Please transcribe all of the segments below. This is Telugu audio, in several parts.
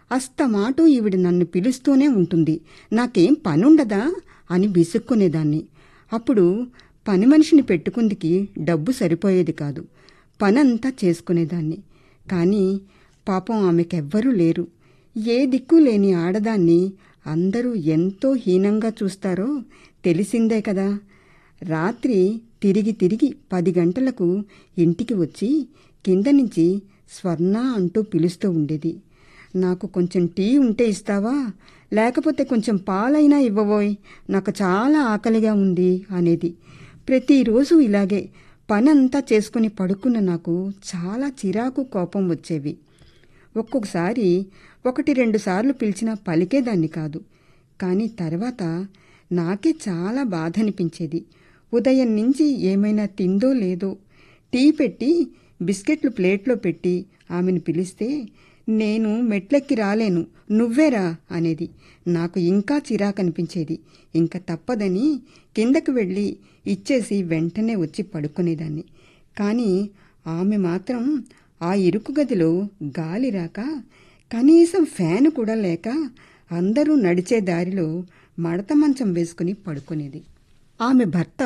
అస్తమాటు ఈవిడ నన్ను పిలుస్తూనే ఉంటుంది నాకేం పనుండదా అని విసుక్కునేదాన్ని అప్పుడు పని మనిషిని పెట్టుకుందికి డబ్బు సరిపోయేది కాదు పనంతా చేసుకునేదాన్ని కానీ పాపం ఆమెకెవ్వరూ లేరు ఏ దిక్కు లేని ఆడదాన్ని అందరూ ఎంతో హీనంగా చూస్తారో తెలిసిందే కదా రాత్రి తిరిగి తిరిగి పది గంటలకు ఇంటికి వచ్చి కింద నుంచి స్వర్ణ అంటూ పిలుస్తూ ఉండేది నాకు కొంచెం టీ ఉంటే ఇస్తావా లేకపోతే కొంచెం పాలైనా ఇవ్వబోయ్ నాకు చాలా ఆకలిగా ఉంది అనేది ప్రతిరోజు ఇలాగే పనంతా చేసుకుని పడుకున్న నాకు చాలా చిరాకు కోపం వచ్చేవి ఒక్కొక్కసారి ఒకటి రెండు సార్లు పిలిచినా పలికేదాన్ని కాదు కానీ తర్వాత నాకే చాలా బాధ అనిపించేది ఉదయం నుంచి ఏమైనా తిందో లేదో టీ పెట్టి బిస్కెట్లు ప్లేట్లో పెట్టి ఆమెను పిలిస్తే నేను మెట్లెక్కి రాలేను నువ్వేరా అనేది నాకు ఇంకా చిరాకనిపించేది ఇంకా తప్పదని కిందకు వెళ్ళి ఇచ్చేసి వెంటనే వచ్చి పడుకునేదాన్ని కానీ ఆమె మాత్రం ఆ ఇరుకు గదిలో గాలి రాక కనీసం ఫ్యాన్ కూడా లేక అందరూ నడిచే దారిలో మడత మంచం వేసుకుని పడుకునేది ఆమె భర్త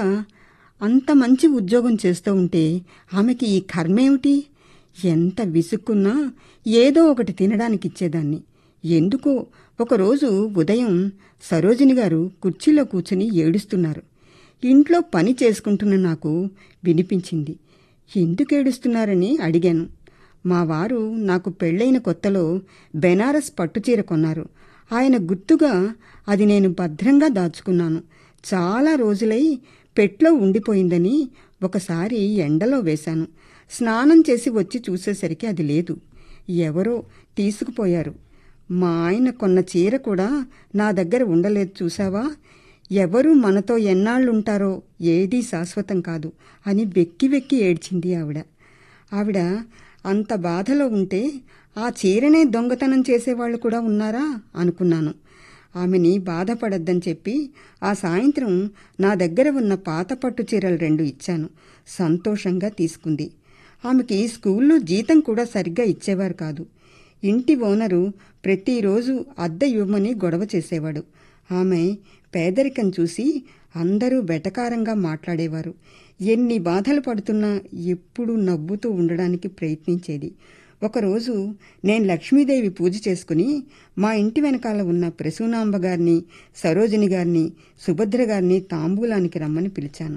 అంత మంచి ఉద్యోగం చేస్తూ ఉంటే ఆమెకి ఈ కర్మేమిటి ఎంత విసుక్కున్నా ఏదో ఒకటి తినడానికి ఇచ్చేదాన్ని ఎందుకో ఒకరోజు ఉదయం సరోజిని గారు కుర్చీలో కూర్చుని ఏడుస్తున్నారు ఇంట్లో పని చేసుకుంటున్న నాకు వినిపించింది ఎందుకు ఏడుస్తున్నారని అడిగాను మా వారు నాకు పెళ్ళైన కొత్తలో బెనారస్ పట్టుచీర కొన్నారు ఆయన గుర్తుగా అది నేను భద్రంగా దాచుకున్నాను చాలా రోజులై పెట్లో ఉండిపోయిందని ఒకసారి ఎండలో వేశాను స్నానం చేసి వచ్చి చూసేసరికి అది లేదు ఎవరో తీసుకుపోయారు మా ఆయన కొన్న చీర కూడా నా దగ్గర ఉండలేదు చూసావా ఎవరు మనతో ఎన్నాళ్ళుంటారో ఏదీ శాశ్వతం కాదు అని వెక్కి వెక్కి ఏడ్చింది ఆవిడ ఆవిడ అంత బాధలో ఉంటే ఆ చీరనే దొంగతనం చేసేవాళ్ళు కూడా ఉన్నారా అనుకున్నాను ఆమెని బాధపడద్దని చెప్పి ఆ సాయంత్రం నా దగ్గర ఉన్న పాత పట్టు చీరలు రెండు ఇచ్చాను సంతోషంగా తీసుకుంది ఆమెకి స్కూల్లో జీతం కూడా సరిగ్గా ఇచ్చేవారు కాదు ఇంటి ఓనరు ప్రతిరోజు అద్దె ఇవ్వమని గొడవ చేసేవాడు ఆమె పేదరికం చూసి అందరూ వెటకారంగా మాట్లాడేవారు ఎన్ని బాధలు పడుతున్నా ఎప్పుడూ నవ్వుతూ ఉండడానికి ప్రయత్నించేది ఒకరోజు నేను లక్ష్మీదేవి పూజ చేసుకుని మా ఇంటి వెనకాల ఉన్న ప్రసూనాంబ గారిని సరోజిని గారిని సుభద్ర గారిని తాంబూలానికి రమ్మని పిలిచాను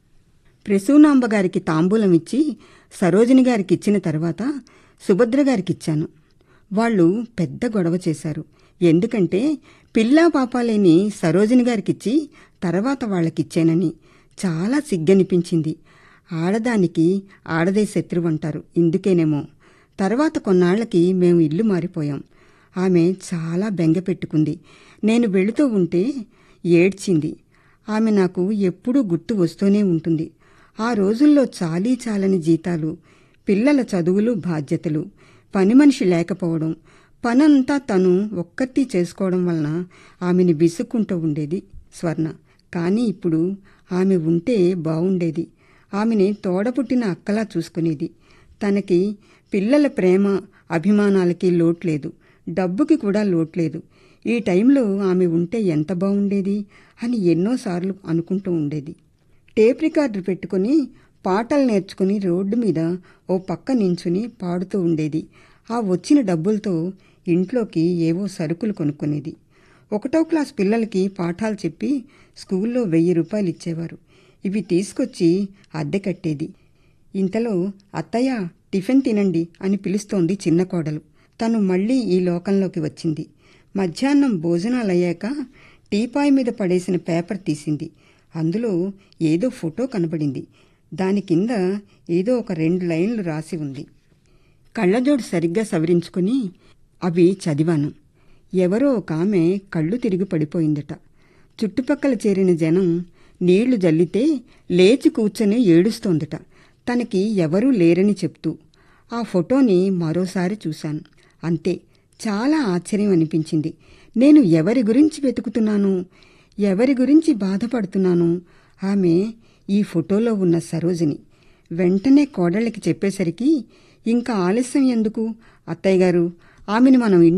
ప్రసూనాంబ గారికి తాంబూలం ఇచ్చి సరోజిని గారికి ఇచ్చిన తర్వాత సుభద్ర గారికి ఇచ్చాను వాళ్ళు పెద్ద గొడవ చేశారు ఎందుకంటే పిల్లా పాపాలేని సరోజిని గారికిచ్చి తర్వాత వాళ్ళకిచ్చానని చాలా సిగ్గనిపించింది ఆడదానికి ఆడదే శత్రువు అంటారు ఇందుకేనేమో తర్వాత కొన్నాళ్లకి మేము ఇల్లు మారిపోయాం ఆమె చాలా బెంగ పెట్టుకుంది నేను వెళుతూ ఉంటే ఏడ్చింది ఆమె నాకు ఎప్పుడూ గుర్తు వస్తూనే ఉంటుంది ఆ రోజుల్లో చాలీ చాలని జీతాలు పిల్లల చదువులు బాధ్యతలు పని మనిషి లేకపోవడం పనంతా తను ఒక్కర్తీ చేసుకోవడం వలన ఆమెని విసుక్కుంటూ ఉండేది స్వర్ణ కానీ ఇప్పుడు ఆమె ఉంటే బావుండేది ఆమెని తోడపుట్టిన అక్కలా చూసుకునేది తనకి పిల్లల ప్రేమ అభిమానాలకి లోట్లేదు డబ్బుకి కూడా లోట్లేదు ఈ టైంలో ఆమె ఉంటే ఎంత బాగుండేది అని ఎన్నోసార్లు అనుకుంటూ ఉండేది టేప్ రికార్డు పెట్టుకుని పాటలు నేర్చుకుని రోడ్డు మీద ఓ పక్క నించుని పాడుతూ ఉండేది ఆ వచ్చిన డబ్బులతో ఇంట్లోకి ఏవో సరుకులు కొనుక్కునేది ఒకటో క్లాస్ పిల్లలకి పాఠాలు చెప్పి స్కూల్లో వెయ్యి రూపాయలు ఇచ్చేవారు ఇవి తీసుకొచ్చి అద్దె కట్టేది ఇంతలో అత్తయ్య టిఫిన్ తినండి అని పిలుస్తోంది చిన్న కోడలు తను మళ్ళీ ఈ లోకంలోకి వచ్చింది మధ్యాహ్నం భోజనాలయ్యాక టీపాయ్ మీద పడేసిన పేపర్ తీసింది అందులో ఏదో ఫోటో కనబడింది దాని కింద ఏదో ఒక రెండు లైన్లు రాసి ఉంది కళ్ళజోడు సరిగ్గా సవరించుకుని అవి చదివాను ఎవరో ఒక ఆమె కళ్ళు తిరిగి పడిపోయిందట చుట్టుపక్కల చేరిన జనం నీళ్లు జల్లితే లేచి కూర్చొని ఏడుస్తోందట తనకి ఎవరూ లేరని చెప్తూ ఆ ఫోటోని మరోసారి చూశాను అంతే చాలా ఆశ్చర్యం అనిపించింది నేను ఎవరి గురించి వెతుకుతున్నాను ఎవరి గురించి బాధపడుతున్నాను ఆమె ఈ ఫోటోలో ఉన్న సరోజిని వెంటనే కోడళ్ళకి చెప్పేసరికి ఇంకా ఆలస్యం ఎందుకు అత్తయ్య గారు ఆమెను మనం